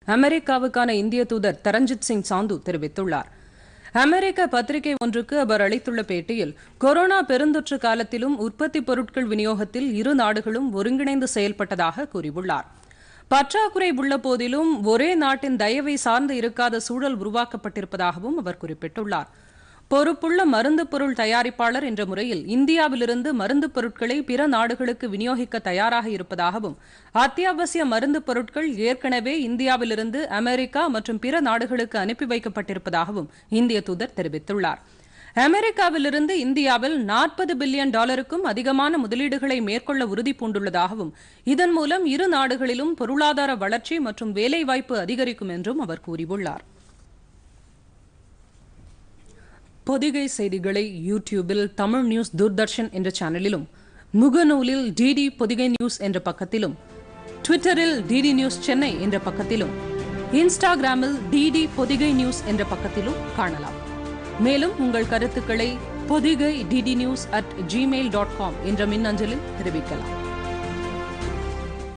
அமெரிக்காவுக்கான இந்திய தூதர் தரஞ்சித் சிங் சாந்து தெரிவித்துள்ளார் அமெரிக்க பத்திரிகை ஒன்றுக்கு அவர் அளித்துள்ள பேட்டியில் கொரோனா பெருந்தொற்று காலத்திலும் உற்பத்தி பொருட்கள் விநியோகத்தில் இரு நாடுகளும் ஒருங்கிணைந்து செயல்பட்டதாக கூறியுள்ளார் பற்றாக்குறை உள்ள போதிலும் ஒரே நாட்டின் தயவை சார்ந்து இருக்காத சூழல் உருவாக்கப்பட்டிருப்பதாகவும் அவர் குறிப்பிட்டுள்ளார் பொறுப்புள்ள மருந்து பொருள் தயாரிப்பாளர் என்ற முறையில் இந்தியாவிலிருந்து மருந்து பொருட்களை பிற நாடுகளுக்கு விநியோகிக்க தயாராக இருப்பதாகவும் அத்தியாவசிய மருந்து பொருட்கள் ஏற்கனவே இந்தியாவிலிருந்து அமெரிக்கா மற்றும் பிற நாடுகளுக்கு அனுப்பி வைக்கப்பட்டிருப்பதாகவும் இந்திய தூதர் தெரிவித்துள்ளார் அமெரிக்காவிலிருந்து இந்தியாவில் நாற்பது பில்லியன் டாலருக்கும் அதிகமான முதலீடுகளை மேற்கொள்ள உறுதி பூண்டுள்ளதாகவும் இதன் மூலம் இரு நாடுகளிலும் பொருளாதார வளர்ச்சி மற்றும் வேலைவாய்ப்பு அதிகரிக்கும் என்றும் அவர் கூறியுள்ளார் பொதிகை செய்திகளை யூடியூபில் தமிழ் நியூஸ் தூர்தர்ஷன் என்ற சேனலிலும் முகநூலில் டிடி பொதிகை நியூஸ் என்ற பக்கத்திலும் ட்விட்டரில் டிடி நியூஸ் சென்னை என்ற பக்கத்திலும் இன்ஸ்டாகிராமில் டிடி பொதிகை நியூஸ் என்ற பக்கத்திலும் காணலாம் மேலும் உங்கள் கருத்துக்களை Pothigai DD news at Gmail dot com என்ற மின்னஞ்சலில் தெரிவிக்கலாம்